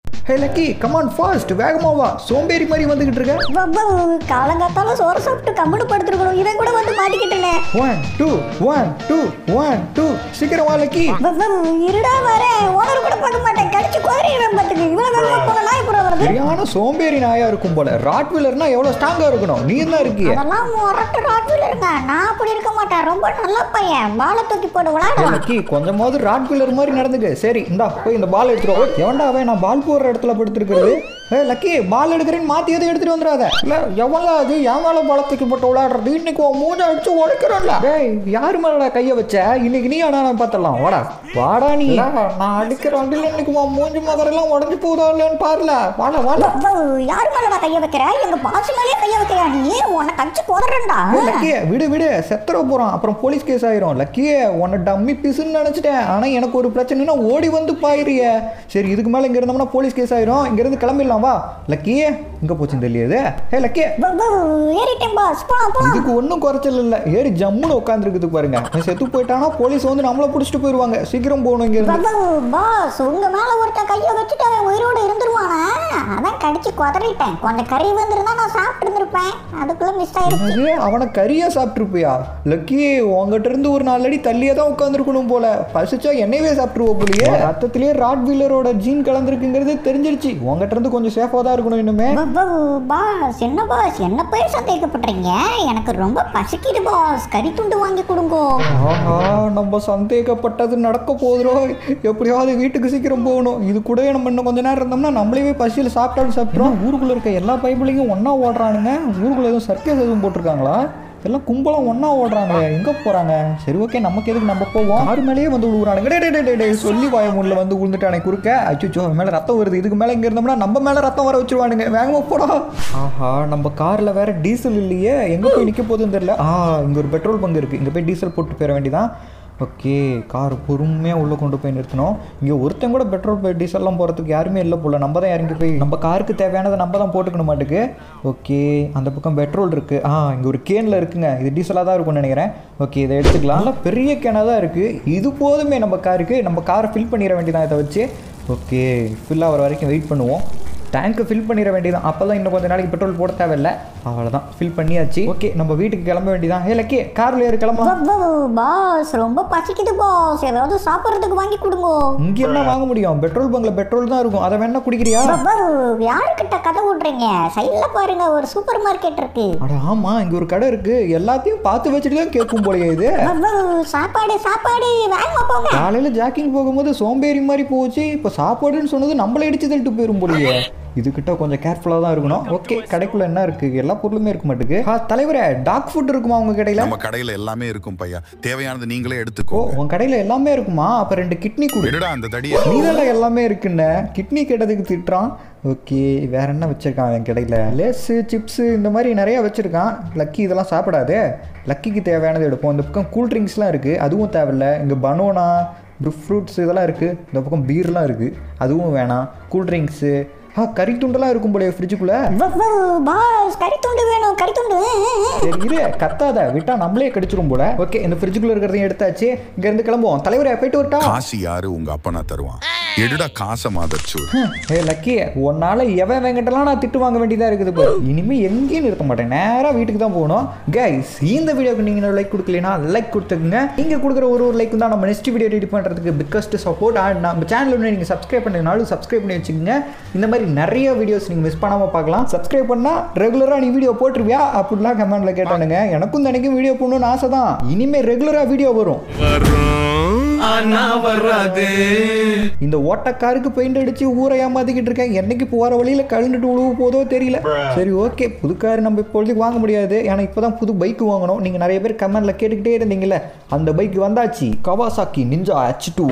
ஹே lucky come on fast வேகமா வா சோம்பேறி மாதிரி வந்துகிட்டு இருக்க பப்பு காலங்காத்தால சோறு சாப்பிட்டு கம்முனு படுத்துருக்கணும் இதை கூட வந்து மாட்டிக்கிட்டேனே one two one two one two சீக்கிரம் வா லக்கி பப்பு இருடா வரேன் ஓனர் கூட பார்க்க மாட்டேன் கடிச்சு குதிரையிடம் பார்த்துக்கு இவ்வளோ வேகமா போன நாய் கூட வருது சரியான சோம்பேறி நாயா இருக்கும் போல ராட்வீலர்னா எவ்வளவு ஸ்ட்ராங்கா இருக்கணும் நீ தான் இருக்கிய அதெல்லாம் முரட்டு ராட்வில் இருங்க நான் அப்படி இருக்க மாட்டேன் ரொம்ப நல்ல பையன் பாலை தூக்கி போட்டு விளையாடுவான் லக்கி கொஞ்சமாவது ராட்வீலர் மாதிரி நடந்துக்க சரி இந்தா போய் இந்த பால் எடுத்துருவோம் எவன்டா அவன் நான் பால் போடுற இடத்துல படுத்துருக்கிறது ஏ லக்கி பால் எடுக்கிறேன்னு மாத்தி எதுவும் எடுத்துட்டு வந்துடாத இல்ல எவன்ல அது என் மேல பாலத்துக்கு போட்டு விளையாடுறது இன்னைக்கு உன் மூஞ்ச அடிச்சு உடைக்கிறோம்ல டேய் யாரு மேலடா கைய வச்ச இன்னைக்கு நீ ஆனா நான் பார்த்தலாம் வாடா வாடா நீ நான் அடிக்கிற வண்டியில் இன்னைக்கு உன் மூஞ்சி மகரெல்லாம் உடஞ்சு போதா இல்லையான்னு பாருல வாடா வாடா பப்பு யார் மேல நான் கைய வைக்கிற எங்க பாஸ் மேலேயே கைய வைக்கிறியா நீ உன்னை கடிச்சு குதிரண்டா ஏய், லக்கியே விடு விடு செத்துற போறான் அப்புறம் போலீஸ் கேஸ் ஆயிரும் லக்கியே உன்னை டம்மி பிசுன்னு நினைச்சிட்டேன் ஆனா எனக்கு ஒரு பிரச்சனைனா ஓடி வந்து பாயிறிய சரி இதுக்கு மேல இங்க இருந்தோம்னா போலீஸ் கேஸ் ஆயிரும் இங்க இருந்து கிளம்பிடலாம் வா லக்கியே இங்க போச்சுன்னு தெரியாது ஹே லக்கியே பப்பு ஏறிட்டேன் பாஸ் போலாம் போலாம் இதுக்கு ஒன்றும் குறைச்சல் இல்லை ஏறி ஜம்முன்னு உட்காந்துருக்குது பாருங்க அவன் செத்து போயிட்டானா போலீஸ் வந்து நம்மளை பிடிச்சிட்டு போயிடுவாங்க சீக்கிரம் போகணும் இங்க இருந்து பப்பு பாஸ் உங்க மேல ஒருத்தன் கைய வச்சுட்டு அவன் உயிரோட இருந்துருவானா அதான் கடிச்சு குதறிட்டேன் கொஞ்சம் கறி வந்திருந்தா நான் சாப்பிட்டு இருந்திருப்பேன் அதுக்குள்ள மிஸ் ஆயிடுச்சு அது அவனை கறியா சாப்பிட்டுருப்பியா லக்கி உங்ககிட்ட இருந்து ஒரு நாலு அடி தள்ளியே தான் உட்காந்துருக்கணும் போல பசிச்சா என்னையவே சாப்பிட்டுருவோம் போலியே ரத்தத்திலேயே ராட் வீலரோட ஜீன் கலந்துருக்குங்கிறது தெரிஞ்சிருச்சு உங்ககிட்ட இருந்து கொஞ்சம் சேஃபாக தான் இருக்கணும் இன்னுமே பப்பு பாஸ் என்ன பாஸ் என்ன போய் சந்தேகப்படுறீங்க எனக்கு ரொம்ப பசிக்குது பாஸ் கறி துண்டு வாங்கி கொடுங்கோ ஆஹா நம்ம சந்தேகப்பட்டது நடக்க போதுரோ எப்படியாவது வீட்டுக்கு சீக்கிரம் போகணும் இது கூட நம்ம இன்னும் கொஞ்ச நேரம் இருந்தோம்னா நம்மளே பசியில் சாப்பிட்டாலும் சாப்பிட்றோம் ஊருக்குள்ள இருக்க எல்லா பைபிளையும் ஒண்ணா ஓடுறானுங்க ஊருக்குள்ள எதுவும் சர்க்கஸ் எதுவும் போட்டிருக்காங்களா எல்லாம் கும்பலாம் ஒண்ணா ஓடுறாங்களே எங்க போறாங்க சரி ஓகே நமக்கு எதுக்கு நம்ம போவோம் ஆறு மேலேயே வந்து விழுவுறானுங்க டே, டே, டே, டே, டே, சொல்லி வாய முள்ள வந்து விழுந்துட்டானே குறுக்க அச்சோ மேல ரத்தம் வருது இதுக்கு மேல இங்க இருந்தோம்னா நம்ம மேல ரத்தம் வர வச்சிருவானுங்க வேகமா போடா ஆஹா நம்ம கார்ல வேற டீசல் இல்லையே எங்க போய் நிக்க போகுதுன்னு தெரியல ஆ இங்க ஒரு பெட்ரோல் பங்க் இருக்கு இங்க போய் டீசல் போட்டு போயிட வேண்டியதான் ஓகே கார் பொறுமையாக உள்ளே கொண்டு போய் நிறுத்தணும் இங்கே ஒருத்தன் கூட பெட்ரோல் போய் டீசல்லாம் போகிறதுக்கு யாருமே இல்லை போல நம்ம தான் இறங்கி போய் நம்ம காருக்கு தேவையானதை நம்ம தான் போட்டுக்கணும் மாட்டுக்கு ஓகே அந்த பக்கம் பெட்ரோல் இருக்குது ஆ இங்கே ஒரு கேனில் இருக்குங்க இது டீசலாக தான் இருக்கும்னு நினைக்கிறேன் ஓகே இதை எடுத்துக்கலாம் நல்லா பெரிய கேனாக தான் இருக்குது இது போதுமே நம்ம காருக்கு நம்ம காரை ஃபில் பண்ணிட வேண்டியதான் இதை வச்சு ஓகே ஃபில் ஆகிற வரைக்கும் வெயிட் பண்ணுவோம் டேங்க்கு ஃபில் பண்ணிட வேண்டியதான் அப்போ தான் இன்னும் கொஞ்சம் நாளைக்கு பெட்ரோல் போட தேவையில்ல அவ்வளோதான் ஃபில் பண்ணியாச்சு ஓகே நம்ம வீட்டுக்கு கிளம்ப வேண்டியதான் ஏ லக்கே காரில் ஏறு கிளம்பலாம் பப்பு பாஸ் ரொம்ப பசிக்குது பாஸ் ஏதாவது சாப்பிட்றதுக்கு வாங்கி கொடுங்கோ இங்க என்ன வாங்க முடியும் பெட்ரோல் பங்க்ல பெட்ரோல் தான் இருக்கும் அதை வேணா குடிக்கிறியா பப்பு யாருக்கிட்ட கதை விடுறீங்க சைடில் பாருங்க ஒரு சூப்பர் மார்க்கெட் இருக்கு அட ஆமா இங்க ஒரு கடை இருக்கு எல்லாத்தையும் பார்த்து வச்சுட்டு தான் கேட்கும் போலயே இது பப்பு சாப்பாடு சாப்பாடு வேகமா போங்க காலையில ஜாக்கிங் போகும்போது சோம்பேறி மாதிரி போச்சு இப்போ சாப்பாடுன்னு சொன்னது நம்மள இடிச்சு தள்ளிட்டு போயிரும் போலயே இதுகிட்ட கொஞ்சம் கேர்ஃபுல்லாக தான் இருக்கணும் ஓகே கடைக்குள்ள என்ன இருக்கு எல்லா பொருளுமே இருக்க மாட்டுக்கு ஆ தலைவரே டாக் ஃபுட் இருக்குமா உங்க கடையில நம்ம கடையில எல்லாமே இருக்கும் பையா தேவையானது நீங்களே ஓ எடுத்துக்கோ உன் கடையில எல்லாமே இருக்குமா அப்ப ரெண்டு கிட்னி கொடு எடுடா அந்த தடிய நீதான் எல்லாமே இருக்குன்னு கிட்னி கேட்டதுக்கு திட்டுறான் ஓகே வேற என்ன வச்சிருக்கான் என் கடையில் லேஸு சிப்ஸு இந்த மாதிரி நிறைய வச்சிருக்கான் லக்கி இதெல்லாம் சாப்பிடாது லக்கிக்கு தேவையானது எடுப்போம் இந்த பக்கம் கூல் ட்ரிங்க்ஸ்லாம் இருக்குது அதுவும் தேவையில்ல இங்கே பனோனா ஃப்ரூட்ஸ் இதெல்லாம் இருக்குது இந்த பக்கம் பீர்லாம் இருக்குது அதுவும் வேணாம் கூல் ட்ரிங்க்ஸு ஆ கறி துண்டெல்லாம் இருக்கும் போலயே ஃப்ரிட்ஜுக்குள்ளே பப்பு பாஸ் கறி துண்டு வேணும் கறி துண்டு சரி இரு கத்தாத விட்டா நம்மளே கடிச்சிரும் போல ஓகே இந்த ஃப்ரிட்ஜுக்குள்ள இருக்கிறதையும் எடுத்தாச்சு இங்க இருந்து கிளம்புவோம் தலைவரே போயிட்டு வரட்டா காசு யாரு உங்க அப்பனா தருவான் எடுடா காசை மாதச்சு ஏ லக்கி உன்னால எவன் வெங்கட்டெல்லாம் நான் திட்டு வாங்க வேண்டியதா இருக்குது இப்போ இனிமே எங்கேயும் நிறுத்த மாட்டேன் நேரா வீட்டுக்கு தான் போகணும் கைஸ் இந்த வீடியோக்கு நீங்க லைக் கொடுக்கலனா லைக் கொடுத்துக்குங்க நீங்க கொடுக்குற ஒரு ஒரு லைக் தான் நம்ம நெக்ஸ்ட் வீடியோ ரெடி பண்றதுக்கு பிக்கஸ்ட் சப்போர்ட் அண்ட் நம்ம சேனல் ஒன்று நீங்க சப்ஸ்கிரைப் பண்ணதுனாலும் சப்ஸ்கிரைப் பண்ணி வச்சுக்கோங்க இந்த மாதிரி நிறைய வீடியோஸ் நீங்க மிஸ் பண்ணாம பார்க்கலாம் சப்ஸ்கிரைப் பண்ணா ரெகுலரா நீ வீடியோ போட்டுருவியா அப்படிலாம் கமெண்ட்ல கேட்டானுங்க எனக்கும் தினைக்கும் வீடியோ போடணும்னு ஆசை தான் இனிமே ரெகுலரா வீடியோ வரும் ஆனா வராது இந்த ஓட்டக்காருக்கு பெயிண்ட் அடிச்சு ஊரை ஏமாத்திக்கிட்டு இருக்கேன் என்னைக்கு போற வழியில கழுந்துட்டு உழுவு போதோ தெரியல சரி ஓகே புது கார் நம்ம இப்பொழுதுக்கு வாங்க முடியாது ஏன்னா இப்பதான் புது பைக் வாங்கணும் நீங்க நிறைய பேர் கமெண்ட்ல கேட்டுக்கிட்டே இருந்தீங்கல்ல அந்த பைக் வந்தாச்சு கவாசாக்கி நிஞ்சா ஹெச் டூ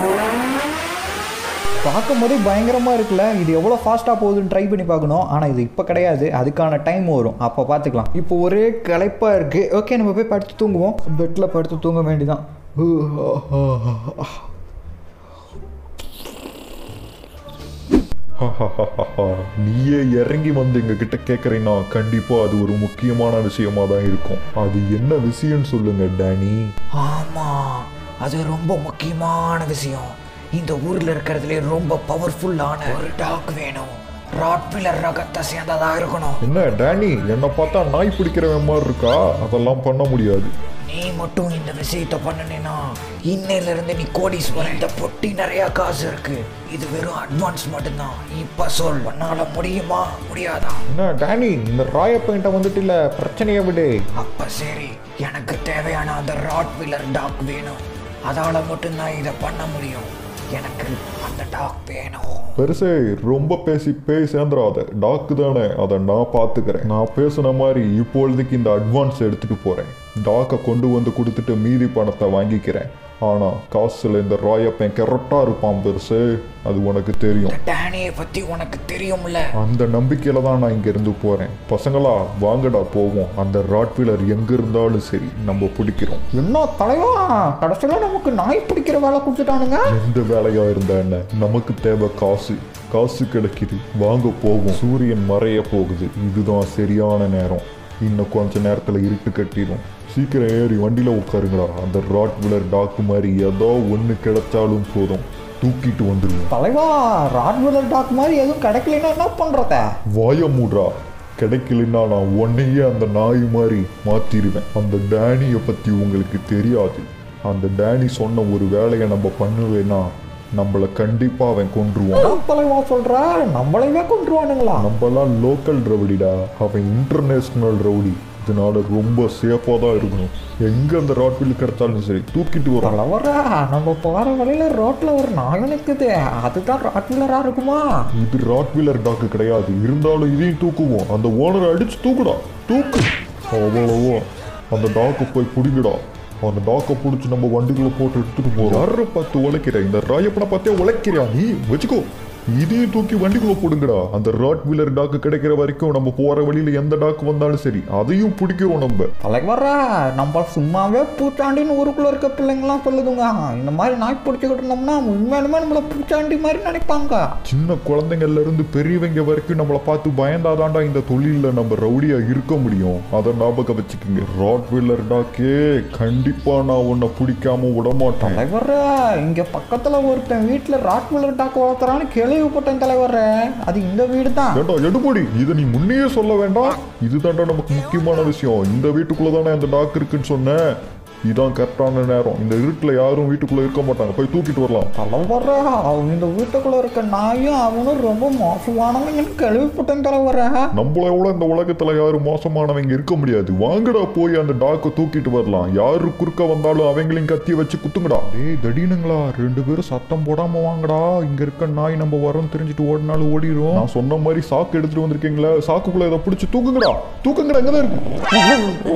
பார்க்கும் போதே பயங்கரமாக இருக்குல்ல இது எவ்வளோ ஃபாஸ்ட்டாக போகுதுன்னு ட்ரை பண்ணி பார்க்கணும் ஆனால் இது இப்போ கிடையாது அதுக்கான டைம் வரும் அப்போ பார்த்துக்கலாம் இப்போ ஒரே களைப்பாக இருக்குது ஓகே நம்ம போய் படுத்து தூங்குவோம் பெட்டில் படுத்து தூங்க வேண்டியதான் நீயே இறங்கி வந்து எங்க கிட்ட கேக்குறீன்னா கண்டிப்பா அது ஒரு முக்கியமான விஷயமா தான் இருக்கும் அது என்ன விஷயம்னு சொல்லுங்க டேனி ஆமாம் அது ரொம்ப முக்கியமான விஷயம் இந்த ஊர்ல இருக்கிறதுலே ரொம்ப பவர்ஃபுல்லான ஒரு டாக் வேணும் ராட்விலர் ரகத்தை சேர்ந்ததா இருக்கணும் என்ன டேனி என்னை பார்த்தா நாய் பிடிக்கிறவன் மாதிரி இருக்கா அதெல்லாம் பண்ண முடியாது நீ மட்டும் இந்த விஷயத்தை பண்ணனா இன்னையில இருந்து நீ கோடீஸ்வரன் இந்த பொட்டி நிறைய காசு இருக்கு இது வெறும் அட்வான்ஸ் மட்டும்தான் இப்ப சொல் உன்னால முடியுமா முடியாதா என்ன டேனி இந்த ராய பெயிண்ட்டை வந்துட்டு இல்லை பிரச்சனையை விடு அப்ப சரி எனக்கு தேவையான அந்த ராட்விலர் டாக் வேணும் அதால மட்டும்தான் இதை பண்ண முடியும் எனக்கு அந்த டாக் வேணும் பெருசே ரொம்ப பேசி பேய் சேர்ந்துடாத டாக்கு தானே அதை நான் பார்த்துக்கிறேன் நான் பேசுன மாதிரி இப்பொழுதுக்கு இந்த அட்வான்ஸ் எடுத்துட்டு போறேன் டாக்கை கொண்டு வந்து கொடுத்துட்டு மீதி பணத்தை வாங்கிக்கிறேன் ஆனா காசுல இந்த ராயப்பன் கரெக்டா இருப்பான் பெருசு அது உனக்கு தெரியும் டேனியை பத்தி உனக்கு தெரியும்ல அந்த நம்பிக்கையில தான் நான் இங்க இருந்து போறேன் பசங்களா வாங்கடா போவோம் அந்த ராட்வீலர் எங்க இருந்தாலும் சரி நம்ம பிடிக்கிறோம் என்ன தலைவா கடைசியில் நமக்கு நாய் பிடிக்கிற வேலை கொடுத்துட்டானுங்க எந்த வேலையா இருந்தா என்ன நமக்கு தேவை காசு காசு கிடைக்குது வாங்க போகும் சூரியன் மறைய போகுது இதுதான் சரியான நேரம் இன்னும் கொஞ்ச நேரத்துல இருட்டு கட்டிடும் சீக்கிரம் ஏறி வண்டியில உட்காருங்களா அந்த ராட்விலர் டாக்கு மாதிரி ஏதோ ஒண்ணு கிடைச்சாலும் போதும் தூக்கிட்டு வந்துருவோம் தலைவா ராட்விலர் டாக் மாதிரி எதுவும் கிடைக்கலன்னா என்ன பண்றத வாய மூடுறா கிடைக்கலன்னா நான் உன்னையே அந்த நாய் மாதிரி மாத்திருவேன் அந்த டேனியை பத்தி உங்களுக்கு தெரியாது அந்த டேனி சொன்ன ஒரு வேலையை நம்ம பண்ணுவேன்னா நம்மளை கண்டிப்பா அவன் கொன்றுவான் என்ன தலைவா சொல்ற நம்மளைவே கொண்டுருவானுங்களா நம்மலாம் லோக்கல் ரவுடிடா அவன் இன்டர்நேஷ்னல் ரவுடி இதனால ரொம்ப சேஃபாக தான் இருக்கணும் எங்கே அந்த ராட்வில் கிடைச்சாலும் சரி தூக்கிட்டு வரோம் தலைவரா நம்ம போற வழியில ரோட்ல ஒரு நாய் நிக்குது அதுதான் ராட்விலரா இருக்குமா இது ராட்வீலர் டாக்கு கிடையாது இருந்தாலும் இதையும் தூக்குவோம் அந்த ஓனரை அடிச்சு தூக்குடா தூக்கு அவ்வளவோ அந்த டாக்கை போய் பிடிங்கடா அந்த டாக்கை பிடிச்சி நம்ம வண்டிக்குள்ள போட்டு எடுத்துட்டு போறோம் யாரை பார்த்து உழைக்கிற இந்த ராயப்பனை பார்த்தே உழைக்கிறியா நீ வச்சுக்கோ இதையும் தூக்கி வண்டிக்குள்ள போடுங்கடா அந்த ராட் வீலர் டாக்கு கிடைக்கிற வரைக்கும் நம்ம போற வழியில எந்த டாக்கு வந்தாலும் சரி அதையும் பிடிக்கிறோம் நம்ம தலைவரா நம்ம சும்மாவே பூச்சாண்டின்னு ஊருக்குள்ள இருக்க பிள்ளைங்களாம் சொல்லுதுங்க இந்த மாதிரி நாய் பிடிச்சிக்கிட்டு இருந்தோம்னா உண்மையாலுமே நம்மள பூச்சாண்டி மாதிரி நினைப்பாங்க சின்ன குழந்தைங்கள்ல இருந்து பெரியவங்க வரைக்கும் நம்மளை பார்த்து பயந்தாதாண்டா இந்த தொழிலில் நம்ம ரவுடியா இருக்க முடியும் அதை ஞாபகம் வச்சுக்கோங்க ராட் வீலர் டாக்கே கண்டிப்பா நான் உன்னை பிடிக்காம விட மாட்டேன் தலைவரா இங்க பக்கத்துல ஒருத்தன் வீட்டுல ராட்விலர் டாக் வளர்த்துறான்னு கேள்விப்பட்டேன் தலைவரே அது இந்த வீடு தான் ஏண்டா எடுபடி இதை நீ முன்னையே சொல்ல வேண்டாம் இதுதான்டா நமக்கு முக்கியமான விஷயம் இந்த வீட்டுக்குள்ள தானே அந்த டாக் இருக்குன்னு சொன்னேன் இதான் கரெக்டான நேரம் இந்த இருட்டில் யாரும் வீட்டுக்குள்ள இருக்க மாட்டாங்க போய் தூக்கிட்டு வரலாம் தலைவரா அவன் இந்த வீட்டுக்குள்ள இருக்க நாயும் அவனும் ரொம்ப மோசமானவங்கன்னு கேள்விப்பட்டேன் தலைவரா நம்மளை விட இந்த உலகத்துல யாரும் மோசமானவங்க இருக்க முடியாது வாங்கடா போய் அந்த டாக்கை தூக்கிட்டு வரலாம் யாரு குறுக்க வந்தாலும் அவங்களையும் கத்தி வச்சு குத்துங்கடா டேய் தடினுங்களா ரெண்டு பேரும் சத்தம் போடாம வாங்கடா இங்க இருக்க நாய் நம்ம வரோம் தெரிஞ்சுட்டு ஓடினாலும் ஓடிரும் நான் சொன்ன மாதிரி சாக்கு எடுத்துட்டு வந்திருக்கீங்களா சாக்குக்குள்ள இதை பிடிச்சி தூக்குங்கடா தூக்குங்கடா எங்கதான் இருக்கு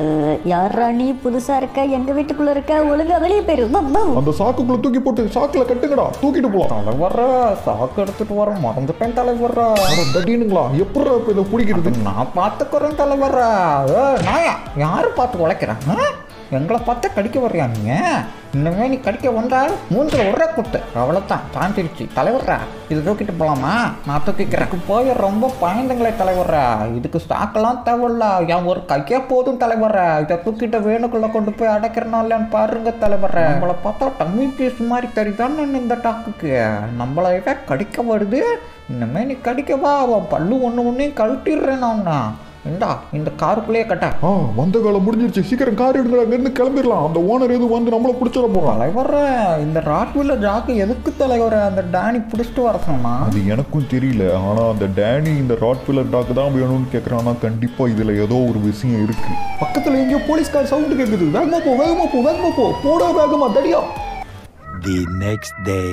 யாரா நீ புதுசா இருக்க எங்க வீட்டுக்குள்ள இருக்க ஒழுங்கா வெளியே போயிரு பம், பம். அந்த சாக்குக்குள்ள தூக்கி போட்டு சாக்குல கட்டுங்கடா தூக்கிட்டு போலாம் தலைவரா சாக்கு எடுத்துட்டு வர மறந்துட்டேன் தலைவரா அட தடினுங்களா எப்படி இப்ப இதை பிடிக்கிறது நான் பார்த்துக்கிறேன் தலைவரா ஏ நாயா யாரு பார்த்து உழைக்கிறேன் ஆ? எங்களை பார்த்து கடிக்க வர்றியா நீங்க இன்னுமே நீ கடிக்க வந்தால் மூஞ்சில் ஒரே குத்து அவ்வளோதான் தாண்டிருச்சு தலைவர்ரா இது தூக்கிட்டு போலாமா நான் தூக்கிக்கிறேன் போய் ரொம்ப பயந்துங்களே தலைவர்ரா இதுக்கு ஸ்டாக்கெல்லாம் தேவையில்ல என் ஒரு கையே போதும் தலைவர்ரா இதை தூக்கிட்டு வேணுக்குள்ள கொண்டு போய் அடைக்கிறனா இல்லையான்னு பாருங்க தலைவர்ரா நம்மளை பார்த்தா டம்மி பீஸ் மாதிரி தெரியுதான்னு இந்த டாக்குக்கு நம்மளை இவ கடிக்க வருது இனிமே நீ கடிக்கவா அவன் பல்லு ஒன்று ஒன்றையும் கழட்டிடுறேன் நான் இந்தா இந்த காருக்குள்ளேயே கட்ட ஆ வந்த காலம் முடிஞ்சிருச்சு சீக்கிரம் கார் எடுங்க அங்க இருந்து கிளம்பிடலாம் அந்த ஓனர் எதுவும் வந்து நம்மள பிடிச்சிட போறான் தலைவர் இந்த ராட்வில்ல ஜாக்கு எதுக்கு தலைவர் அந்த டேனி பிடிச்சிட்டு வர சொன்னா அது எனக்கும் தெரியல ஆனா அந்த டேனி இந்த ராட்விலர் டாக் தான் வேணும்னு கேக்குறானா கண்டிப்பா இதுல ஏதோ ஒரு விஷயம் இருக்கு பக்கத்துல எங்கேயோ போலீஸ்கார் சவுண்டு கேக்குது வேகமா போ வேகமா போ வேகமா போ போடா வேகமா தடியா The next day.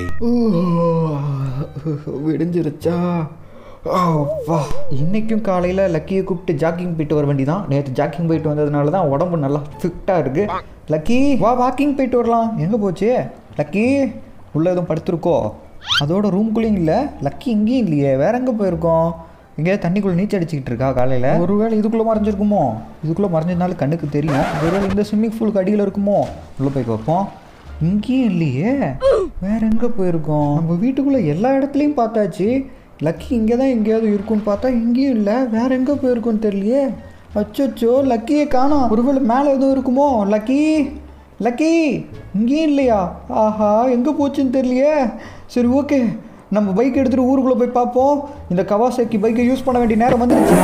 விடிஞ்சிருச்சா வா இன்னைக்கும் காலையில் லக்கியை கூப்பிட்டு ஜாக்கிங் போயிட்டு வர வேண்டியதான் நேற்று ஜாக்கிங் போயிட்டு வந்ததுனால தான் உடம்பு நல்லா ஃபிட்டாக இருக்கு லக்கி வா வாக்கிங் போயிட்டு வரலாம் எங்கே போச்சு லக்கி உள்ள எதுவும் படுத்துருக்கோ அதோட ரூம்குள்ளேயும் இல்லை லக்கி இங்கேயும் இல்லையே வேற எங்கே போயிருக்கோம் இங்கே தண்ணிக்குள்ளே நீச்சல் அடிச்சுக்கிட்டு இருக்கா காலையில் ஒருவேளை இதுக்குள்ளே மறைஞ்சிருக்குமோ இதுக்குள்ளே மறைஞ்சதுனால கண்ணுக்கு தெரியும் ஒருவேளை இந்த ஸ்விம்மிங் பூலுக்கு அடியில் இருக்குமோ உள்ளே போய் பார்ப்போம் இங்கேயும் இல்லையே வேற எங்கே போயிருக்கோம் நம்ம வீட்டுக்குள்ளே எல்லா இடத்துலையும் பார்த்தாச்சு லக்கி இங்கே தான் எங்கேயாவது இருக்குன்னு பார்த்தா இங்கேயும் இல்லை வேற எங்கே போயிருக்குன்னு தெரியலையே அச்சோ லக்கியே காணோம் ஒருவேளை மேலே எதுவும் இருக்குமோ லக்கி லக்கி இங்கேயும் இல்லையா ஆஹா எங்கே போச்சுன்னு தெரியலையே சரி ஓகே நம்ம பைக் எடுத்துகிட்டு ஊருக்குள்ளே போய் பார்ப்போம் இந்த கவாசாக்கி பைக்கை யூஸ் பண்ண வேண்டிய நேரம் வந்துருச்சு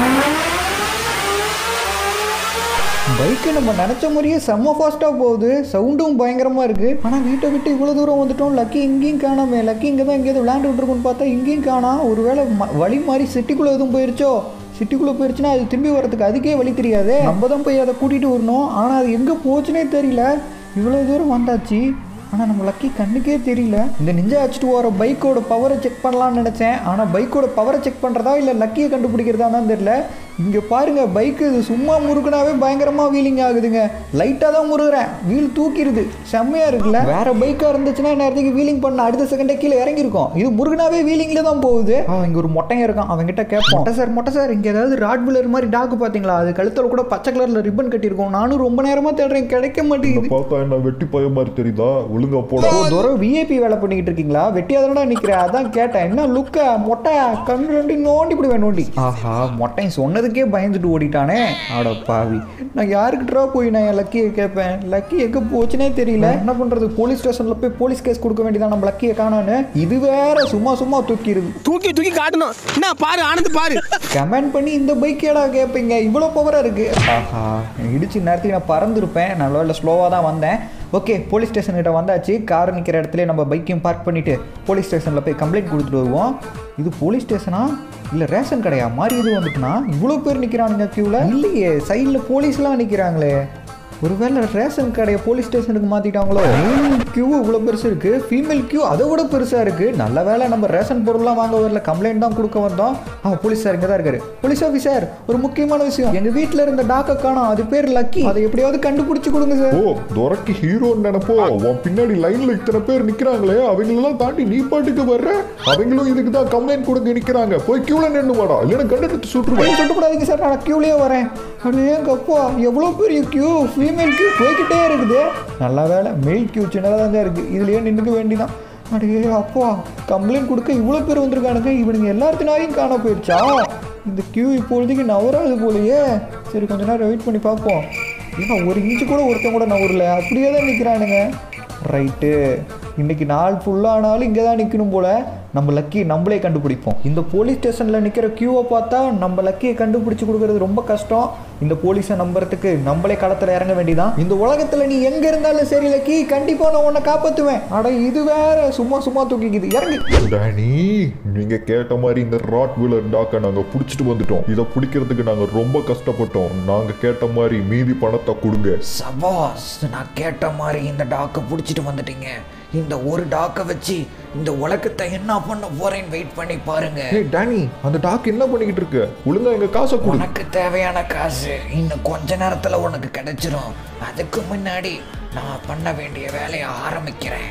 பைக்கு நம்ம நினச்ச மாதிரியே செம்ம ஃபாஸ்ட்டாக போகுது சவுண்டும் பயங்கரமாக இருக்குது ஆனால் வீட்டை விட்டு இவ்வளோ தூரம் வந்துட்டோம் லக்கி இங்கேயும் காணாமே லக்கி இங்கே தான் எங்கேயாவது விளையாண்டுட்டு இருக்குன்னு பார்த்தா இங்கேயும் காணாம் ஒருவேளை ம வழி மாதிரி சிட்டிக்குள்ளே எதுவும் போயிருச்சோ சிட்டிக்குள்ளே போயிருச்சுன்னா அது திரும்பி வரதுக்கு அதுக்கே வழி தெரியாது நம்ம தான் போய் அதை கூட்டிகிட்டு வரணும் ஆனால் அது எங்கே போச்சுனே தெரியல இவ்வளோ தூரம் வந்தாச்சு ஆனால் நம்ம லக்கி கண்ணுக்கே தெரியல இந்த நிஞ்சா அடிச்சுட்டு வர பைக்கோட பவரை செக் பண்ணலாம்னு நினச்சேன் ஆனால் பைக்கோட பவரை செக் பண்ணுறதா இல்லை லக்கியை கண்டுபிடிக்கிறதா தான் தெரியல இங்கே பாருங்க பைக்கு இது சும்மா முறுக்குனாவே பயங்கரமாக வீலிங் ஆகுதுங்க லைட்டாக தான் முறுகுறேன் வீல் தூக்கிடுது செம்மையாக இருக்குல்ல வேற பைக்காக இருந்துச்சுன்னா நேரத்துக்கு வீலிங் பண்ண அடுத்த செகண்டே கீழே இறங்கியிருக்கும் இது முருகனாவே வீலிங்கில் தான் போகுது அவன் இங்கே ஒரு மொட்டைங்க இருக்கான் அவன்கிட்ட கேட்போம் மொட்டை சார் மொட்டை சார் இங்கே ஏதாவது ராட் பில்லர் மாதிரி டாக்கு பார்த்தீங்களா அது கழுத்தில் கூட பச்சை கலரில் ரிப்பன் கட்டியிருக்கோம் நானும் ரொம்ப நேரமாக தேடுறேன் கிடைக்க மாட்டேங்குது பார்த்தா என்ன வெட்டி பய மாதிரி தெரியுதா ஒழுங்கா போடா ஓ தூரம் விஐபி வேலை பண்ணிக்கிட்டு இருக்கீங்களா வெட்டியாதானடா நிற்கிறேன் அதான் கேட்டேன் என்ன லுக்க மொட்டை கண்ணு ரெண்டு நோண்டி விடுவேன் நோண்டி ஆஹா மொட்டையும் சொன்னதுக்கே பயந்துட்டு ஓடிட்டானே ஆட பாவி நான் யாருக்கிட்டா போய் நான் என் லக்கியை கேட்பேன் லக்கி எங்கே போச்சுனே தெரியல என்ன பண்ணுறது போலீஸ் ஸ்டேஷனில் போய் போலீஸ் கேஸ் கொடுக்க வேண்டியதான் நம்ம லக்கியை காணான்னு இது வேற சும்மா சும்மா தூக்கிடுது தூக்கி தூக்கி காட்டணும் என்ன பாரு ஆனந்த் பாரு கமெண்ட் பண்ணி இந்த பைக் ஏடா கேட்பீங்க இவ்வளோ பவராக இருக்கு ஆஹா இடிச்சு நேரத்துக்கு நான் பறந்துருப்பேன் நல்ல வேலை ஸ்லோவாக தான் வந்தேன் ஓகே போலீஸ் ஸ்டேஷன் கிட்ட வந்தாச்சு கார் நிற்கிற இடத்துல நம்ம பைக்கையும் பார்க் பண்ணிட்டு போலீஸ் ஸ்டேஷனில் போய் கம்ப்ளைண்ட் கொடுத்துட்டு வருவோம் இது போலீஸ் ஸ்டேஷனா இல்லை ரேஷன் கடையா மாதிரி இது வந்துட்டுனா இவ்வளோ பேர் நிற்கிறானுங்க க்யூவில் இல்லையே சைடில் போலீஸ்லாம் நிற்கிறாங்களே ஒருவேளை ரேஷன் கடையை போலீஸ் ஸ்டேஷனுக்கு மாற்றிட்டாங்களோ கியூ இவ்வளோ பெருசு இருக்குது ஃபீமேல் கியூ அதை விட பெருசாக இருக்குது நல்ல வேளை நம்ம ரேஷன் பொருள்லாம் வாங்க வரல கம்ப்ளைண்ட் தான் கொடுக்க வந்தோம் ஆ போலீஸ் சார் இங்கே தான் இருக்காரு போலீஸ் ஆஃபீஸர் ஒரு முக்கியமான விஷயம் எங்கள் வீட்டில் இருந்த டாக்கை காணோம் அது பேர் லக்கி அதை எப்படியாவது கண்டுபிடிச்சு கொடுங்க சார் ஓ துரைக்கு ஹீரோன்னு நினைப்போ உன் பின்னாடி லைன்ல இத்தனை பேர் நிக்கிறாங்களே அவங்களெல்லாம் தாண்டி நீ பாட்டுக்கு வர்ற அவங்களும் இதுக்கு தான் கம்ப்ளைண்ட் கொடுக்க நிக்கிறாங்க போய் கியூல நின்று வாடா இல்லைன்னா கண்டுட்டு சுட்டுருவேன் சொல்லிட்டு கூடாதீங்க சார் நான் க்யூலேயே வரேன் அப்படியே கப்பா எவ்வளோ பெரிய கியூ ஃபீமேல் கியூ போய்கிட்டே இருக்குது நல்ல வேலை மெயில் கியூ சின்னதாக தான் இருக்குது இதுலேயே நின்றுக்க வேண்டிதான் அடே அப்பா கம்ப்ளைண்ட் கொடுக்க இவ்வளோ பேர் வந்திருக்கானுங்க இவனுங்க எல்லாத்தினாலையும் காண போயிடுச்சா இந்த கியூ இப்பொழுதைக்கு நவராது போலயே சரி கொஞ்ச நேரம் வெயிட் பண்ணி பார்ப்போம் ஏன்னா ஒரு இன்ச்சு கூட ஒருத்தன் கூட நவரல அப்படியே தான் நிற்கிறானுங்க ரைட்டு இன்னைக்கு நாள் ஃபுல்லானாலும் இங்கே தான் நிற்கணும் போல நம்ம லக்கி நம்மளே கண்டுபிடிப்போம் இந்த போலீஸ் ஸ்டேஷனில் நிற்கிற க்யூவை பார்த்தா நம்ம லக்கியை கண்டுபிடிச்சு கொடுக்கறது ரொம்ப கஷ்டம் இந்த போலீஸை நம்புறதுக்கு நம்மளே களத்தில் இறங்க வேண்டியதான் இந்த உலகத்தில் நீ எங்கே இருந்தாலும் சரி லக்கி கண்டிப்பாக நான் உன்னை காப்பாற்றுவேன் அட இது வேற சும்மா சும்மா தூக்கிக்குது இறங்கி டேனி நீங்க கேட்ட மாதிரி இந்த ராட் வீலர் டாக்கை நாங்க புடிச்சிட்டு வந்துட்டோம் இதை பிடிக்கிறதுக்கு நாங்க ரொம்ப கஷ்டப்பட்டோம் நாங்க கேட்ட மாதிரி மீதி பணத்தை கொடுங்க சபாஸ் நான் கேட்ட மாதிரி இந்த டாக்கை பிடிச்சிட்டு வந்துட்டீங்க இந்த ஒரு டாக்கை வச்சு இந்த உலகத்தை என்ன பண்ண போறேன்னு வெயிட் பண்ணி பாருங்க ஏய் டேனி அந்த டாக் என்ன பண்ணிக்கிட்டு இருக்கு ஒழுங்கா எங்க காசை கொடு உனக்கு தேவையான காசு இன்னும் கொஞ்ச நேரத்துல உனக்கு கிடைச்சிரும் அதுக்கு முன்னாடி நான் பண்ண வேண்டிய வேலையை ஆரம்பிக்கிறேன்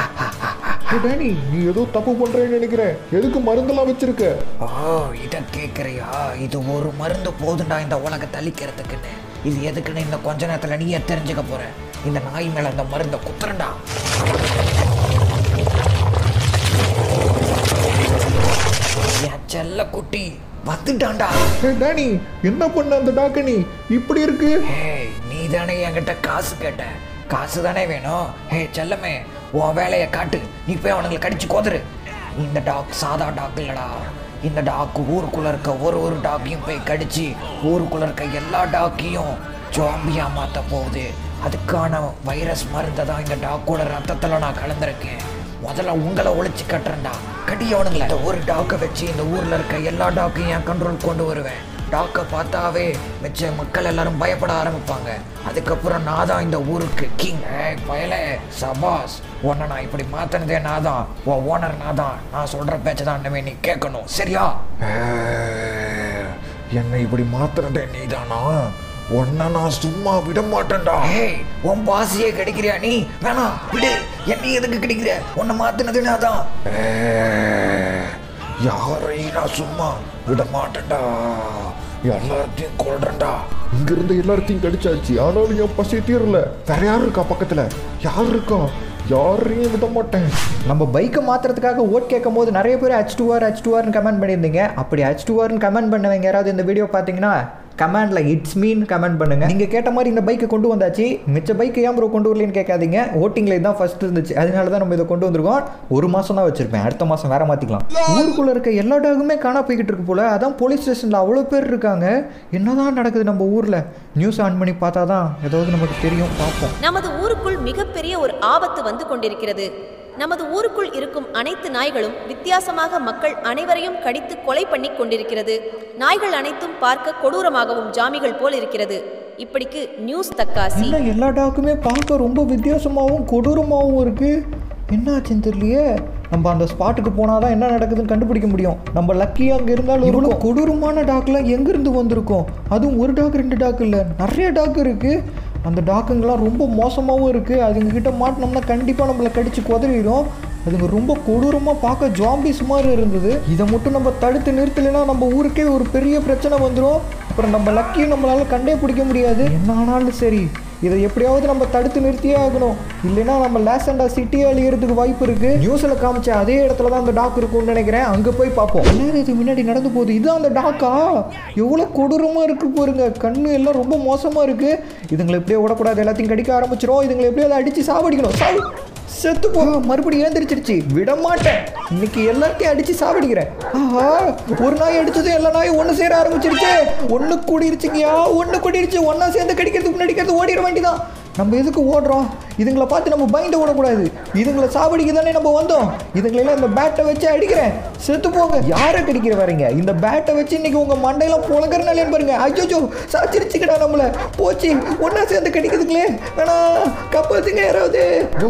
ஏய் டேனி நீ ஏதோ தப்பு பண்றேன்னு நினைக்கிறேன் எதுக்கு மருந்தெல்லாம் வச்சிருக்க ஓ இத கேக்குறியா இது ஒரு மருந்து போதுண்டா இந்த உலகத்தை அழிக்கிறதுக்குன்னு இது எதுக்குன்னு இந்த கொஞ்ச நேரத்துல நீயே தெரிஞ்சுக்க போற இந்த நாய் மேல அந்த மருந்தை குத்துறண்டா என் செல்ல குட்டி வந்துட்டான்டா ஏய் டேனி என்ன பண்ண அந்த டாக்க நீ இப்படி இருக்கு ஏய் நீ தானே என்கிட்ட காசு கேட்ட காசு தானே வேணும் ஏய் செல்லமே உன் வேலையை காட்டு நீ போய் அவனுங்களை கடிச்சு கோதரு இந்த டாக் சாதா டாக் இல்லடா இந்த டாக் ஊருக்குள்ள இருக்க ஒரு ஒரு டாக்கையும் போய் கடிச்சு ஊருக்குள்ள இருக்க எல்லா டாக்கையும் ஜாம்பியா மாத்த போகுது அதுக்கான வைரஸ் மருந்தை தான் இந்த டாக்கோட ரத்தத்துல நான் கலந்துருக்கேன் முதல்ல உங்களை ஒழிச்சு கட்டுறேன்டா கடி அவனுங்கள இந்த ஒரு டாக்கை வச்சு இந்த ஊர்ல இருக்க எல்லா டாக்கையும் என் கண்ட்ரோல் கொண்டு வருவேன் டாக்கை பார்த்தாவே மிச்ச மக்கள் எல்லாரும் பயப்பட ஆரம்பிப்பாங்க அதுக்கப்புறம் நான் தான் இந்த ஊருக்கு கிங் ஏய் பயலே சபாஸ் உன்னை நான் இப்படி மாத்தினதே நான் தான் உன் ஓனர் நான் தான் நான் சொல்ற பேச்சை தான் இனிமே நீ கேட்கணும் சரியா என்னை இப்படி மாத்துறதே நீதானா உன்னை நான் சும்மா விட மாட்டேன்டா ஏய் உன் பாசியே கிடைக்கிறியா நீ வேணாம் விடு என்னை எதுக்கு கிடைக்கிற உன்னை மாத்தினது நான் தான் யாரையும் நான் சும்மா விட மாட்டேன்டா எல்லாத்தையும் கொள்றேன்டா இங்க இருந்து எல்லாத்தையும் கடிச்சாச்சு ஆனாலும் என் பசி தீரல வேற யார் இருக்கா பக்கத்துல யார் இருக்கா யாரையும் விட மாட்டேன் நம்ம பைக்கை மாற்றுறதுக்காக ஓட் கேட்கும் போது நிறைய பேர் H two R H two ஆர்னு கமெண்ட் பண்ணியிருந்தீங்க அப்படி ஹச் டூ ஆர்னு கமெண்ட் பண்ணவங்க யாராவது இந்த வீடியோ பார்த்தீங்கன்னா கமெண்ட்ல இட்ஸ் மீன் கமெண்ட் பண்ணுங்க நீங்க கேட்ட மாதிரி இந்த பைக்கை கொண்டு வந்தாச்சு மிச்ச பைக் ஏன் ப்ரோ கொண்டு வரலன்னு கேட்காதீங்க ஓட்டிங்ல இதுதான் ஃபர்ஸ்ட் இருந்துச்சு அதனால தான் நம்ம இதை கொண்டு வந்திருக்கோம் ஒரு மாசம் தான் வச்சிருப்பேன் அடுத்த மாசம் வேற மாத்திக்கலாம் ஊருக்குள்ள இருக்க எல்லா டாகுமே காணா போய்கிட்டு இருக்கு போல அதான் போலீஸ் ஸ்டேஷன்ல அவ்வளோ பேர் இருக்காங்க என்னதான் நடக்குது நம்ம ஊர்ல நியூஸ் ஆன் பண்ணி பார்த்தா தான் ஏதாவது நமக்கு தெரியும் பார்ப்போம் நமது ஊருக்குள் மிகப்பெரிய ஒரு ஆபத்து வந்து கொண்டிருக்கிறது நமது ஊருக்குள் இருக்கும் அனைத்து நாய்களும் வித்தியாசமாக மக்கள் அனைவரையும் கடித்து கொலை பண்ணி கொண்டிருக்கிறது நாய்கள் அனைத்தும் பார்க்க கொடூரமாகவும் ஜாமிகள் போல் இருக்கிறது இப்படிக்கு நியூஸ் தக்காசி என்ன எல்லா டாக்குமே பார்க்க ரொம்ப வித்தியாசமாகவும் கொடூரமாகவும் இருக்கு என்ன ஆச்சுன்னு தெரியலையே நம்ம அந்த ஸ்பாட்டுக்கு போனால் தான் என்ன நடக்குதுன்னு கண்டுபிடிக்க முடியும் நம்ம லக்கி அங்கே இருந்தாலும் இவ்வளோ கொடூரமான டாக்லாம் எங்கேருந்து வந்திருக்கோம் அதுவும் ஒரு டாக் ரெண்டு டாக் இல்லை நிறைய டாக் இருக்குது அந்த டாக்குங்கெல்லாம் ரொம்ப மோசமாகவும் இருக்குது அதுங்கக்கிட்ட மாட்டினோம்னா கண்டிப்பாக நம்மளை கடிச்சு குதறிடும் அதுங்க ரொம்ப கொடூரமாக பார்க்க ஜாம்பிஸ் மாதிரி இருந்தது இதை மட்டும் நம்ம தடுத்து நிறுத்தலைன்னா நம்ம ஊருக்கே ஒரு பெரிய பிரச்சனை வந்துடும் அப்புறம் நம்ம லக்கியும் நம்மளால கண்டே பிடிக்க முடியாது என்ன ஆனாலும் சரி இதை எப்படியாவது நம்ம தடுத்து நிறுத்தியே ஆகணும் இல்லைன்னா நம்ம லேசண்டா சிட்டியே அழியறதுக்கு வாய்ப்பு இருக்கு நியூஸ்ல காமிச்ச அதே இடத்துல தான் அந்த டாக் இருக்கும்னு நினைக்கிறேன் அங்க போய் பார்ப்போம் என்ன இது முன்னாடி நடந்து போகுது இதுதான் அந்த டாக்கா எவ்வளவு கொடூரமா இருக்கு பாருங்க கண்ணு எல்லாம் ரொம்ப மோசமா இருக்கு இதுங்களை எப்படியே விடக்கூடாது எல்லாத்தையும் கடிக்க ஆரம்பிச்சிரும் இதுங்களை எப்படியாவது அடிச்சு சாவடிக்கணும் சாவு செத்து போ மறுபடியும் ஏந்திரிச்சிருச்சு விட மாட்டேன் இன்னைக்கு எல்லாத்தையும் அடிச்சு சாவடிக்கிறேன் ஆஹா ஒரு நாய் அடிச்சதும் எல்லா நாயும் ஒன்று சேர ஆரம்பிச்சிருச்சு ஒன்று கூடிருச்சுங்கயா ஒன்று கூடிருச்சு ஒன்றா சேர்ந்து கடிக்கிறதுக்கு முன்னாடி அடிக்கிறது ஓடிட வேண்டியதான் நம்ம எதுக்கு ஓடுறோம் இதுங்களை பார்த்து நம்ம பயந்து ஓடக்கூடாது இதுங்களை சாவடிக்க தானே நம்ம வந்தோம் இதுங்களெல்லாம் இந்த பேட்டை வச்சு அடிக்கிறேன் செத்து போங்க யாரை கடிக்கிற வரீங்க இந்த பேட்டை வச்சு இன்னைக்கு உங்க மண்டையெல்லாம் புழங்குறனாலே பாருங்க ஐயோ சாச்சிருச்சுக்கடா நம்மள போச்சு ஒன்றா சேர்ந்து கடிக்கிறதுங்களே வேணா கப்பாத்துங்க யாராவது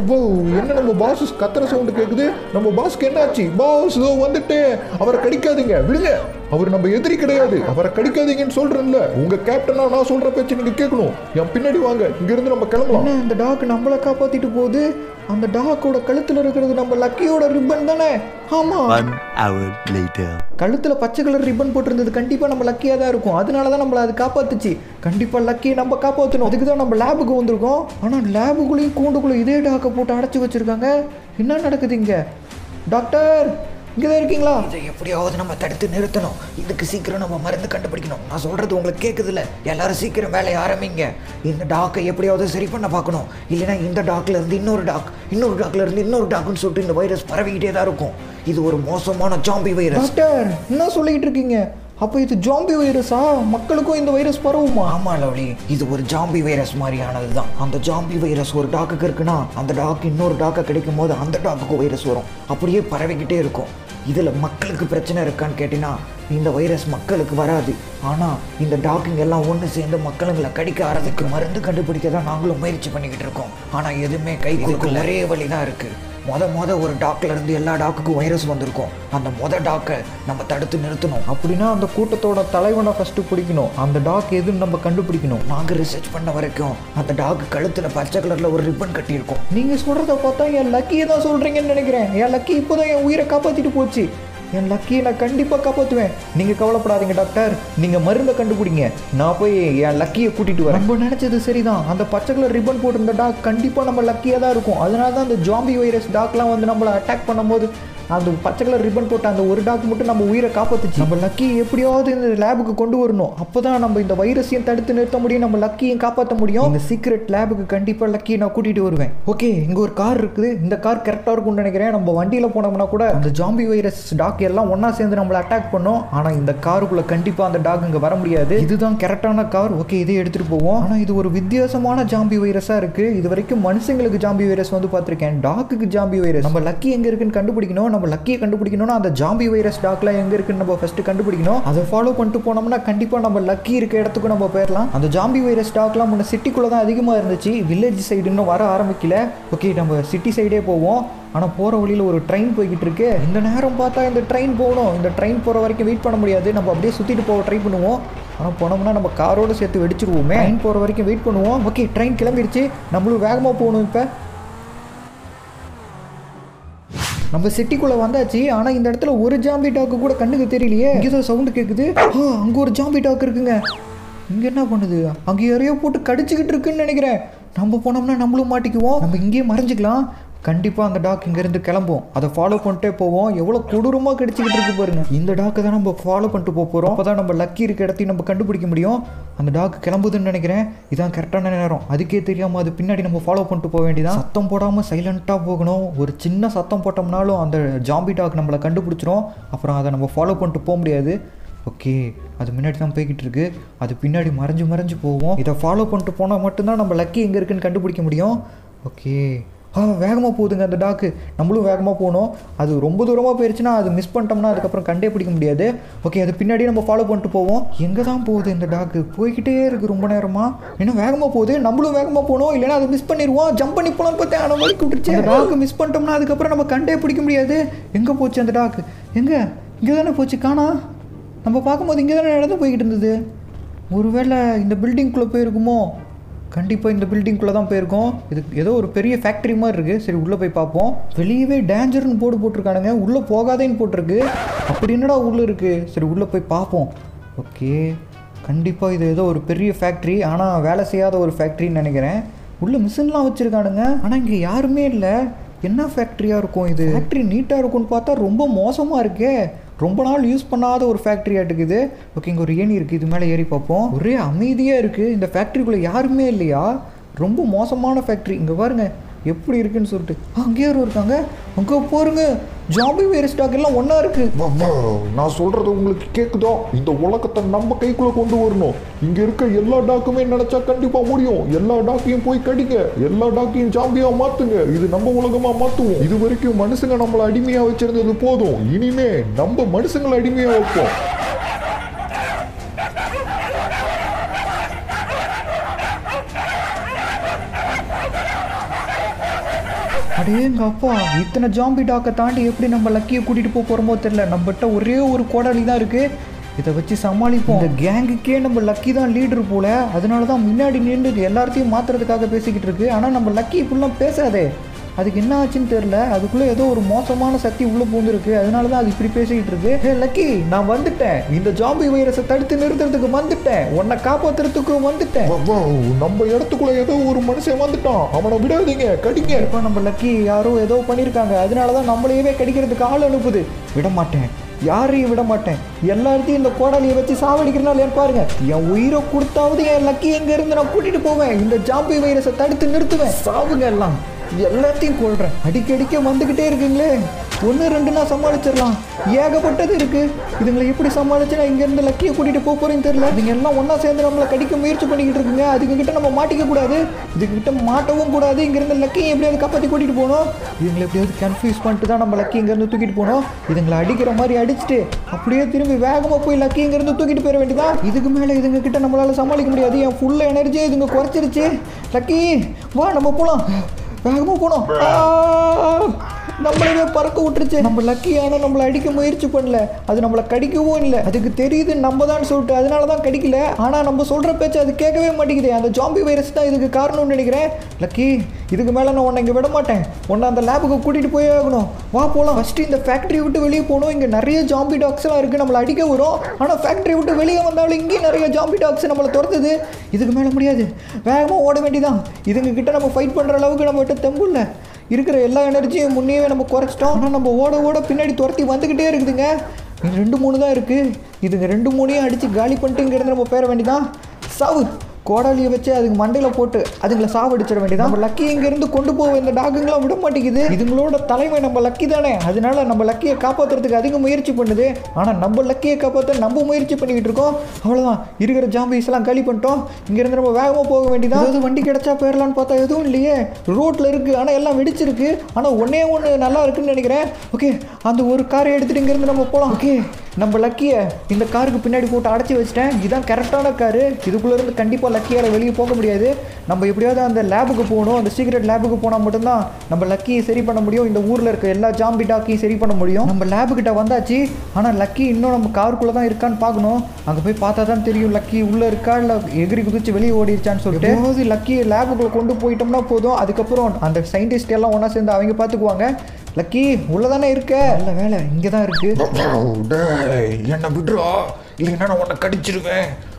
என்ன நம்ம பாஸ் கத்துற சவுண்டு கேக்குது நம்ம பாஸ்க்கு என்னாச்சு பாஸ் இதோ வந்துட்டு அவரை கடிக்காதீங்க விடுங்க அவர் நம்ம எதிரி கிடையாது அவரை கடிக்காதீங்கன்னு சொல்றேன்ல உங்க கேப்டனா நான் சொல்ற பேச்சு நீங்க கேட்கணும் என் பின்னாடி வாங்க இங்க இருந்து நம்ம கிளம்பலாம் இந்த டாக் நம்மள காப்பாத்திட்டு போகுது அந்த டாக்கோட கழுத்துல இருக்கிறது நம்ம லக்கியோட ரிப்பன் தானே ஆமா One hour later. கழுத்துல பச்சை கலர் ரிப்பன் போட்டிருந்தது கண்டிப்பா நம்ம லக்கியா தான் இருக்கும் அதனால தான் நம்மள அது காப்பாத்துச்சு கண்டிப்பா லக்கியை நம்ம காப்பாற்றணும் அதுக்கு தான் நம்ம லேபுக்கு வந்திருக்கோம் ஆனா லேபுக்குள்ளேயும் கூண்டுக்குள்ள இதே டாக்கை போட்டு அடைச்சு வச்சிருக்காங்க என்ன நடக்குது இங்க டாக்டர் இங்கே தான் இருக்கீங்களா இதை எப்படியாவது நம்ம தடுத்து நிறுத்தணும் இதுக்கு சீக்கிரம் நம்ம மருந்து கண்டுபிடிக்கணும் நான் சொல்றது உங்களுக்கு கேட்குதுல்ல எல்லாரும் சீக்கிரம் வேலையை ஆரம்பிங்க இந்த டாக்கை எப்படியாவது சரி பண்ண பார்க்கணும் இல்லைன்னா இந்த டாக்ல இருந்து இன்னொரு டாக் இன்னொரு டாக்ல இருந்து இன்னொரு டாக்னு சொல்லிட்டு இந்த வைரஸ் பரவிக்கிட்டே தான் இருக்கும் இது ஒரு மோசமான ஜாம்பி வைரஸ் டாக்டர் என்ன சொல்லிக்கிட்டு இருக்கீங்க அப்போ இது ஜாம்பி வைரஸா மக்களுக்கும் இந்த வைரஸ் பரவுமா ஆமா லவ்லி இது ஒரு ஜாம்பி வைரஸ் மாதிரியானது தான் அந்த ஜாம்பி வைரஸ் ஒரு டாக்குக்கு இருக்குன்னா அந்த டாக் இன்னொரு டாக்கை கிடைக்கும் போது அந்த டாக்குக்கு வைரஸ் வரும் அப்படியே பரவிக்கிட்டே இருக்கும் இதில் மக்களுக்கு பிரச்சனை இருக்கான்னு கேட்டினா இந்த வைரஸ் மக்களுக்கு வராது ஆனால் இந்த டாக்குங்க எல்லாம் ஒன்று சேர்ந்து மக்களுங்களை கடிக்க ஆறதுக்கு மருந்து கண்டுபிடிக்க தான் நாங்களும் முயற்சி பண்ணிக்கிட்டு இருக்கோம் ஆனால் எதுவுமே கை கொடுக்க ஒரே வழி தான் இருக்குது மொத மொத ஒரு டாக்ல இருந்து எல்லா டாக்குக்கும் வைரஸ் வந்திருக்கும் அந்த மொத டாக்கை நம்ம தடுத்து நிறுத்தணும் அப்படின்னா அந்த கூட்டத்தோட தலைவனை ஃபஸ்ட்டு பிடிக்கணும் அந்த டாக் எதுன்னு நம்ம கண்டுபிடிக்கணும் நாங்கள் ரிசர்ச் பண்ண வரைக்கும் அந்த டாக் கழுத்தில் பச்சை கலரில் ஒரு ரிப்பன் கட்டியிருக்கும் நீங்கள் சொல்கிறத பார்த்தா என் லக்கியை தான் சொல்கிறீங்கன்னு நினைக்கிறேன் என் லக்கி இப்போ தான் என் உயிரை காப்பாற்றிட்டு போச்சு என் லக்கியை நான் கண்டிப்பாக காப்பாற்றுவேன் நீங்கள் கவலைப்படாதீங்க டாக்டர் நீங்கள் மருந்தை கண்டுபிடிங்க நான் போய் என் லக்கியை கூட்டிகிட்டு வரேன் நம்ம நினச்சது சரிதான் அந்த பச்சை கலர் ரிப்பன் போட்டிருந்த டாக் கண்டிப்பாக நம்ம லக்கியாக தான் இருக்கும் அதனால தான் அந்த ஜாம்பி வைரஸ் டாக்லாம் வந்து நம்மளை அட்டாக் பண்ணும்போது அந்த பச்சை கலர் ரிப்பன் போட்ட அந்த ஒரு டாக் மட்டும் நம்ம உயிரை காப்பாத்துச்சு நம்ம லக்கி எப்படியாவது இந்த லேபுக்கு கொண்டு வரணும் அப்பதான் நம்ம இந்த வைரஸையும் தடுத்து நிறுத்த முடியும் நம்ம லக்கியும் காப்பாற்ற முடியும் இந்த சீக்ரெட் லேபுக்கு கண்டிப்பா லக்கியை நான் கூட்டிட்டு வருவேன் ஓகே இங்க ஒரு கார் இருக்குது இந்த கார் கரெக்டா இருக்கும்னு நினைக்கிறேன் நம்ம வண்டியில போனோம்னா கூட அந்த ஜாம்பி வைரஸ் டாக் எல்லாம் ஒண்ணா சேர்ந்து நம்மளை அட்டாக் பண்ணும் ஆனா இந்த காருக்குள்ள கண்டிப்பா அந்த டாக் இங்க வர முடியாது இதுதான் கரெக்டான கார் ஓகே இதை எடுத்துட்டு போவோம் ஆனா இது ஒரு வித்தியாசமான ஜாம்பி வைரஸா இருக்கு இது வரைக்கும் மனுஷங்களுக்கு ஜாம்பி வைரஸ் வந்து பார்த்திருக்கேன் டாக்குக்கு ஜாம்பி வைரஸ் நம்ம லக்கி எங்க இருக்குன்னு கண்டுபிடிக்கணும் நம்ம லக்கியை கண்டுபிடிக்கணும்னா அந்த ஜாம்பி வைரஸ் டாக்லாம் எங்க இருக்குன்னு நம்ம ஃபர்ஸ்ட் கண்டுபிடிக்கணும் அதை ஃபாலோ பண்ணிட்டு போனோம்னா கண்டிப்பா நம்ம லக்கி இருக்க இடத்துக்கு நம்ம போயிடலாம் அந்த ஜாம்பி வைரஸ் டாக்லாம் முன்ன சிட்டிக்குள்ள தான் அதிகமா இருந்துச்சு வில்லேஜ் சைடு இன்னும் வர ஆரம்பிக்கல ஓகே நம்ம சிட்டி சைடே போவோம் ஆனால் போகிற வழியில் ஒரு ட்ரெயின் போய்கிட்டு இருக்கு இந்த நேரம் பார்த்தா இந்த ட்ரெயின் போகணும் இந்த ட்ரெயின் போகிற வரைக்கும் வெயிட் பண்ண முடியாது நம்ம அப்படியே சுற்றிட்டு போக ட்ரை பண்ணுவோம் ஆனால் போனோம்னா நம்ம காரோட சேர்த்து வெடிச்சிருவோமே ட்ரெயின் போகிற வரைக்கும் வெயிட் பண்ணுவோம் ஓகே ட்ரெயின் கிளம்பிடுச்சு நம்மளும் வேகமாக போகணும் இப்போ நம்ம சிட்டிக்குள்ள வந்தாச்சு ஆனா இந்த இடத்துல ஒரு ஜாம்பி டாக்கு கூட கண்ணுக்கு தெரியலையே இங்கே தான் சவுண்டு கேக்குது ஆ அங்க ஒரு ஜாம்பி டாக் இருக்குங்க இங்க என்ன பண்ணுது அங்க யாரையோ போட்டு கடிச்சுக்கிட்டு இருக்குன்னு நினைக்கிறேன் நம்ம போனோம்னா நம்மளும் மாட்டிக்குவோம் நம்ம இங்கேயே மறைஞ்சிக்கலாம் கண்டிப்பாக அந்த டாக் இங்கேருந்து கிளம்பும் அதை ஃபாலோ பண்ணிட்டே போவோம் எவ்வளோ கொடூரமாக கடிச்சிக்கிட்டு இருக்கு பாருங்க இந்த டாக்கை தான் நம்ம ஃபாலோ பண்ணிட்டு போக போகிறோம் அப்போ தான் நம்ம லக்கி இருக்க இடத்தையும் நம்ம கண்டுபிடிக்க முடியும் அந்த டாக் கிளம்புதுன்னு நினைக்கிறேன் இதான் கரெக்டான நேரம் அதுக்கே தெரியாமல் அது பின்னாடி நம்ம ஃபாலோ பண்ணிட்டு போக வேண்டியதான் சத்தம் போடாமல் சைலண்ட்டாக போகணும் ஒரு சின்ன சத்தம் போட்டோம்னாலும் அந்த ஜாம்பி டாக் நம்மளை கண்டுபிடிச்சிரும் அப்புறம் அதை நம்ம ஃபாலோ பண்ணிட்டு போக முடியாது ஓகே அது முன்னாடி தான் போய்கிட்டு இருக்கு அது பின்னாடி மறைஞ்சு மறைஞ்சு போவோம் இதை ஃபாலோ பண்ணிட்டு போனால் மட்டும்தான் நம்ம லக்கி எங்கே இருக்குன்னு கண்டுபிடிக்க முடியும் ஓகே ஆ வேகமாக போகுதுங்க அந்த டாக்கு நம்மளும் வேகமாக போகணும் அது ரொம்ப தூரமாக போயிருச்சுன்னா அது மிஸ் பண்ணிட்டோம்னா அதுக்கப்புறம் கண்டே பிடிக்க முடியாது ஓகே அது பின்னாடி நம்ம ஃபாலோ பண்ணிட்டு போவோம் எங்கே தான் போகுது இந்த டாக்கு போய்கிட்டே இருக்கு ரொம்ப நேரமாக ஏன்னா வேகமாக போகுது நம்மளும் வேகமாக போகணும் இல்லைன்னா அதை மிஸ் பண்ணிடுவோம் ஜம்ப் பண்ணி போகலான்னு பார்த்தேன் ஆனால் வலிக்கு விட்டுருச்சு அந்த டாக்கு மிஸ் பண்ணிட்டோம்னா அதுக்கப்புறம் நம்ம கண்டே பிடிக்க முடியாது எங்கே போச்சு அந்த டாக்கு எங்கே இங்கே தானே போச்சு காணா நம்ம பார்க்கும்போது இங்கே தானே நடந்து போய்கிட்டு இருந்தது ஒருவேளை இந்த பில்டிங்குள்ளே போயிருக்குமோ கண்டிப்பாக இந்த பில்டிங்குள்ளே தான் போயிருக்கோம் இது ஏதோ ஒரு பெரிய ஃபேக்ட்ரி மாதிரி இருக்குது சரி உள்ளே போய் பார்ப்போம் வெளியவே டேஞ்சர்னு போர்டு போட்டிருக்கானுங்க உள்ளே போகாதேன்னு போட்டிருக்கு அப்படி என்னடா உள்ளே இருக்குது சரி உள்ளே போய் பார்ப்போம் ஓகே கண்டிப்பாக இது ஏதோ ஒரு பெரிய ஃபேக்ட்ரி ஆனால் வேலை செய்யாத ஒரு ஃபேக்ட்ரின்னு நினைக்கிறேன் உள்ள மிஷின்லாம் வச்சுருக்கானுங்க ஆனால் இங்கே யாருமே இல்லை என்ன ஃபேக்ட்ரியாக இருக்கும் இது ஃபேக்ட்ரி நீட்டாக இருக்கும்னு பார்த்தா ரொம்ப மோசமாக இருக்கே ரொம்ப நாள் யூஸ் பண்ணாத ஒரு ஃபேக்ட்ரி ஆட்டுக்குது ஓகே இங்கே ஒரு ஏணி இருக்குது இது மேலே ஏறி பார்ப்போம் ஒரே அமைதியாக இருக்குது இந்த ஃபேக்ட்ரிக்குள்ளே யாருமே இல்லையா ரொம்ப மோசமான ஃபேக்ட்ரி இங்கே பாருங்க எப்படி இருக்குன்னு சொல்லிட்டு ஆ, அங்கே யாரும் இருக்காங்க அங்கே போருங்க ஜாம்பி வைரஸ் ஸ்டாக் எல்லாம் ஒன்றா இருக்குது மாமா, நான் சொல்றது உங்களுக்கு கேக்குதா இந்த உலகத்தை நம்ம கைக்குள்ள கொண்டு வரணும் இங்க இருக்க எல்லா டாக்குமே நினைச்சா கண்டிப்பா முடியும் எல்லா டாக்கையும் போய் கடிங்க எல்லா டாக்கையும் ஜாம்பியா மாத்துங்க இது நம்ம உலகமா மாத்துவோம் இது வரைக்கும் மனுஷங்க நம்மள அடிமையா வச்சிருந்தது போதும் இனிமே நம்ம மனுஷங்களை அடிமையா வைப்போம் அடே எங்க அப்பா இத்தனை ஜாம்பி டாக்கை தாண்டி எப்படி நம்ம லக்கியை கூட்டிட்டு போக போறோமோ தெரியல நம்மகிட்ட ஒரே ஒரு கோடாலி தான் இருக்கு இதை வச்சு சமாளிப்போம் இந்த கேங்குக்கே நம்ம லக்கி தான் லீடர் போல அதனால தான் முன்னாடி நின்று எல்லாத்தையும் மாத்துறதுக்காக பேசிக்கிட்டு இருக்கு ஆனால் நம்ம லக்கி இப்படிலாம் பேசாதே அதுக்கு என்ன ஆச்சுன்னு தெரியல அதுக்குள்ளே ஏதோ ஒரு மோசமான சக்தி உள்ளே பூந்துருக்கு அதனால தான் அது இப்படி பேசிக்கிட்டு இருக்கு ஹே லக்கி நான் வந்துட்டேன் இந்த ஜாம்பி வைரஸை தடுத்து நிறுத்துறதுக்கு வந்துட்டேன் உன்னை காப்பாத்துறதுக்கு வந்துட்டேன் மாமா, நம்ம இடத்துக்குள்ள ஏதோ ஒரு மனுஷன் வந்துட்டான் அவனை விடாதீங்க கடிங்க இப்போ நம்ம லக்கி யாரோ ஏதோ பண்ணியிருக்காங்க அதனால தான் நம்மளையவே கடிக்கிறதுக்கு ஆள் அனுப்புது விட மாட்டேன் யாரையும் விட மாட்டேன் எல்லாத்தையும் இந்த கோடாலியை வச்சு சாவடிக்கிறனால ஏன் பாருங்க என் உயிரை கொடுத்தாவது என் லக்கி எங்க இருந்து நான் கூட்டிட்டு போவேன் இந்த ஜாம்பி வைரஸை தடுத்து நிறுத்துவேன் சாவுங்க எல்லாம் எல்லாத்தையும் கொள்றேன் அடிக்கடிக்க வந்துக்கிட்டே இருக்குங்களே ஒன்று ரெண்டுனா சமாளிச்சிடலாம் ஏகப்பட்டது இருக்கு இதுங்களை எப்படி சமாளிச்சு நான் இங்கேருந்து லக்கியை கூட்டிட்டு போக போறேன்னு தெரியல இதுங்க எல்லாம் ஒன்றா சேர்ந்து நம்மளை கடிக்க முயற்சி பண்ணிக்கிட்டு இருக்குங்க அதுங்க கிட்ட நம்ம மாட்டிக்க கூடாது இதுகிட்ட மாட்டவும் கூடாது இங்கேருந்து லக்கியை எப்படியாவது காப்பாற்றி கூட்டிட்டு போகணும் இதுங்களை எப்படியாவது கன்ஃபியூஸ் பண்ணிட்டு தான் நம்ம லக்கி இங்கேருந்து தூக்கிட்டு போகணும் இதுங்களை அடிக்கிற மாதிரி அடிச்சுட்டு அப்படியே திரும்பி வேகமாக போய் லக்கி இங்கேருந்து தூக்கிட்டு போயிட வேண்டியதான் இதுக்கு மேலே இதுங்க கிட்ட நம்மளால சமாளிக்க முடியாது என் ஃபுல் எனர்ஜியை இதுங்க குறைச்சிருச்சு லக்கி வா நம்ம போகலாம் வேகமாக போனோம் நம்மளவே பறக்க விட்டுருச்சு நம்ம லக்கியான நம்மளை அடிக்க முயற்சி பண்ணல அது நம்மளை கடிக்கவும் இல்லை அதுக்கு தெரியுது நம்ம தான் சொல்லிட்டு அதனால தான் கடிக்கல ஆனால் நம்ம சொல்கிற பேச்சு அது கேட்கவே மாட்டேங்குது அந்த ஜாம்பி வைரஸ் தான் இதுக்கு காரணம்னு நினைக்கிறேன் லக்கி இதுக்கு மேலே நான் உன்னை இங்கே விட மாட்டேன் உன்னை அந்த லேபுக்கு கூட்டிகிட்டு போய் ஆகணும் வா போகலாம் ஃபஸ்ட்டு இந்த ஃபேக்ட்ரி விட்டு வெளியே போகணும் இங்கே நிறைய ஜாம்பி டாக்ஸ்லாம் இருக்குது நம்மளை அடிக்க வரும் ஆனால் ஃபேக்ட்ரி விட்டு வெளியே வந்தாலும் இங்கேயும் நிறைய ஜாம்பி டாக்ஸ் நம்மளை துரத்துது இதுக்கு மேலே முடியாது வேகமாக ஓட வேண்டியதான் இதுங்க கிட்ட நம்ம ஃபைட் பண்ணுற அளவுக்கு நம்மகிட்ட தெம்பு இல்லை இருக்கிற எல்லா எனர்ஜியும் முன்னையே நம்ம குறைச்சிட்டோம் ஆனால் நம்ம ஓட ஓட பின்னாடி துரத்தி வந்துக்கிட்டே இருக்குதுங்க இது ரெண்டு மூணு தான் இருக்குது இதுங்க ரெண்டு மூணையும் அடித்து காலி பண்ணிட்டு இங்கேருந்து நம்ம பேர வேண்டியதான் சாவு கோடாலியை வச்சு அதுக்கு மண்டையில் போட்டு அதுங்களை சாவடிச்சிட வேண்டியதான் நம்ம லக்கி இங்கேருந்து கொண்டு போக இந்த டாகுங்களாம் விட மாட்டேங்குது இதுங்களோட தலைமை நம்ம லக்கி தானே அதனால நம்ம லக்கியை காப்பாற்றுறதுக்கு அதிக முயற்சி பண்ணுது ஆனால் நம்ம லக்கியை காப்பாற்ற நம்ம முயற்சி பண்ணிக்கிட்டு இருக்கோம் அவ்வளோதான் இருக்கிற ஜாம்பிஸ் எல்லாம் காலி பண்ணிட்டோம் இங்கேருந்து நம்ம வேகமாக போக வேண்டியதான் அதாவது வண்டி கிடைச்சா போயிடலான்னு பார்த்தா எதுவும் இல்லையே ரோட்டில் இருக்குது ஆனால் எல்லாம் வெடிச்சிருக்கு ஆனால் ஒன்றே ஒன்று நல்லா இருக்குன்னு நினைக்கிறேன் ஓகே அந்த ஒரு காரை எடுத்துகிட்டு இங்கேருந்து நம்ம போகலாம் ஓகே நம்ம லக்கியை இந்த காருக்கு பின்னாடி போட்டு அடைச்சி வச்சிட்டேன் இதுதான் கரெக்டான காரு இதுக்குள்ளேருந்து கண்டிப்பாக லக்கியால் வெளியே போக முடியாது நம்ம எப்படியாவது அந்த லேபுக்கு போகணும் அந்த சீக்ரெட் லேபுக்கு போனால் மட்டும்தான் நம்ம லக்கியை சரி பண்ண முடியும் இந்த ஊரில் இருக்க எல்லா ஜாம்பி டாக்கையும் சரி பண்ண முடியும் நம்ம லேபுக்கிட்ட வந்தாச்சு ஆனால் லக்கி இன்னும் நம்ம காருக்குள்ளே தான் இருக்கான்னு பார்க்கணும் அங்கே போய் பார்த்தா தான் தெரியும் லக்கி உள்ளே இருக்கா இல்லை எகிரி குதிச்சு வெளியே ஓடிடுச்சான்னு சொல்லிட்டு போது லக்கியை லேபுக்குள்ளே கொண்டு போயிட்டோம்னா போதும் அதுக்கப்புறம் அந்த சயின்டிஸ்ட் எல்லாம் ஒன்றா சேர்ந்து அவங்க பார்த்துக்குவாங்க லக்கி உள்ளே தானே இருக்க நல்ல வேலை இங்கே தான் இருக்குது டேய், என்னை விடுறா இல்லைன்னா நான் உன்னை கடிச்சிருவேன்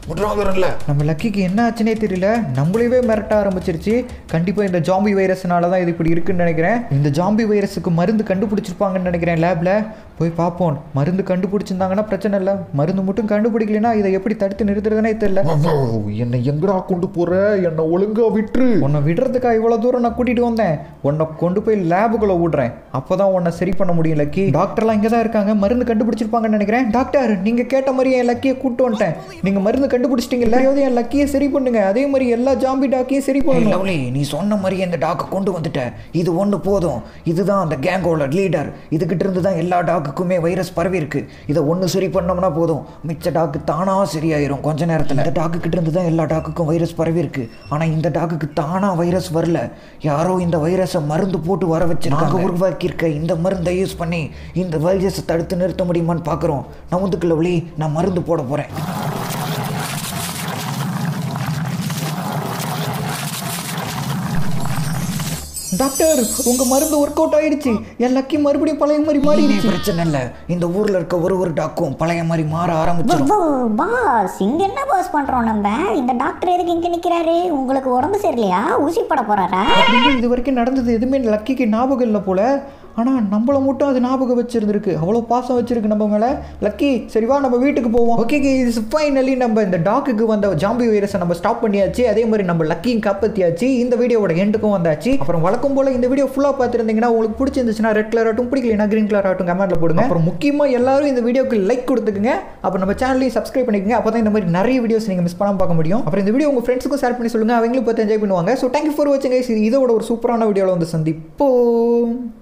முட்ராதரன்ல நம்ம லக்கிக்கு என்ன ஆச்சுனே தெரியல நம்மளையவே மிரட்ட ஆரம்பிச்சிருச்சு கண்டிப்பாக இந்த ஜாம்பி வைரஸ்னால தான் இது இப்படி இருக்குன்னு நினைக்கிறேன் இந்த ஜாம்பி வைரஸுக்கு மருந்து கண்டுபிடிச்சிருப்பாங்கன்னு நினைக்கிறேன் லேபில் போய் பார்ப்போம் மருந்து கண்டுபிடிச்சிருந்தாங்கன்னா பிரச்சனை இல்லை மருந்து மட்டும் கண்டுபிடிக்கலனா இதை எப்படி தடுத்து நிறுத்துறதுனே தெரியல என்னை எங்கடா கொண்டு போற என்னை ஒழுங்கா விட்டுரு உன்னை விடுறதுக்கா இவ்வளோ தூரம் நான் கூட்டிகிட்டு வந்தேன் உன்னை கொண்டு போய் லேபுக்குள்ளே விடுறேன் அப்போ தான் உன்னை சரி பண்ண முடியும் லக்கி டாக்டர்லாம் இங்கே தான் இருக்காங்க மருந்து கண்டுபிடிச்சிருப்பாங்கன்னு நினைக்கிறேன் டாக்டர் நீங்கள் கேட்ட மாதிரி என் லக்கியை கூப்பிட்டு வந்துட்டேன் நீங்கள் மருந்து கண்டுபிடிச்சிட்டீங்கல்ல அதாவது என் லக்கியை சரி பண்ணுங்க அதே மாதிரி எல்லா ஜாம்பி டாக்கையும் சரி ஏய் பண்ணணும் லவ்லி நீ சொன்ன மாதிரி இந்த டாக்கை கொண்டு வந்துட்ட இது ஒன்று போதும் இதுதான் அந்த கேங்கோட லீடர் இதுகிட்ட இருந்து தான் எல்லா டாக்குக்குமே வைரஸ் பரவி இருக்கு இதை ஒன்று சரி பண்ணோம்னா போதும் மிச்ச டாக்கு தானா சரியாயிரும் கொஞ்ச நேரத்தில் இந்த டாக்கு கிட்ட இருந்து தான் எல்லா டாக்குக்கும் வைரஸ் பரவி இருக்கு ஆனால் இந்த டாக்குக்கு தானா வைரஸ் வரல யாரோ இந்த வைரஸை மருந்து போட்டு வர வச்சிருக்காங்க உருவாக்கியிருக்க இந்த மருந்தை யூஸ் பண்ணி இந்த வைரஸை தடுத்து நிறுத்த முடியுமான்னு பார்க்குறோம் நான் வந்துக்கு லவ்லி நான் மருந்து போட போகிறேன் டாக்டர் உங்கள் மருந்து ஒர்க் அவுட் ஆயிடுச்சு என் லக்கி மறுபடியும் பழைய மாதிரி இனி மாறிடுச்சு பிரச்சனை இல்லை இந்த ஊரில் இருக்க ஒரு ஒரு டாக்கும் பழைய மாதிரி மாற ஆரம்பிச்சிடும் பாஸ் இங்க என்ன பாஸ் பண்றோம் நம்ம இந்த டாக்டர் எதுக்கு இங்க நிக்கிறாரு உங்களுக்கு உடம்பு சரியில்லையா ஊசி போட போறாரா அப்படின்னு இது வரைக்கும் நடந்தது எதுவுமே லக்கிக்கு ஞாபகம் இல்லை போல ஆனால் நம்மள மட்டும் அது ஞாபகம் வச்சிருந்திருக்கு அவ்வளோ பாசம் வச்சிருக்கு நம்ம மேலே லக்கி சரி வா நம்ம வீட்டுக்கு போவோம் ஓகே இது ஃபைனலி நம்ம இந்த டாக்குக்கு வந்த ஜாம்பி வைரஸை நம்ம ஸ்டாப் பண்ணியாச்சு அதே மாதிரி நம்ம லக்கியும் காப்பாற்றியாச்சு இந்த வீடியோவோட எண்டுக்கும் வந்தாச்சு அப்புறம் வழக்கம் போல் இந்த வீடியோ ஃபுல்லாக பார்த்துருந்தீங்கன்னா உங்களுக்கு பிடிச்சிருந்துச்சுன்னா ரெட் கலர் ஆட்டும் பிடிக்கலனா கிரீன் கலர் ஆட்டும் கமெண்ட்டில் போடுங்க அப்புறம் முக்கியமாக எல்லாரும் இந்த வீடியோக்கு லைக் கொடுத்துக்குங்க அப்புறம் நம்ம சேனலையும் சப்ஸ்கிரைப் பண்ணிக்கோங்க அப்போ தான் இந்த மாதிரி நிறைய வீடியோஸ் நீங்கள் மிஸ் பண்ணாமல் பார்க்க முடியும் அப்புறம் இந்த வீடியோ உங்கள் ஃப்ரெண்ட்ஸுக்கும் ஷேர் பண்ணி சொல்லுங்கள் அவங்களும் பார்த்து என்ஜாய் பண்ணுவாங்க ஸோ தேங்க்யூ ஃபார் வாட்சிங் கைஸ் இதோட ஒரு சூப்பரான வீடியோவில் வந்து சந்திப்போம்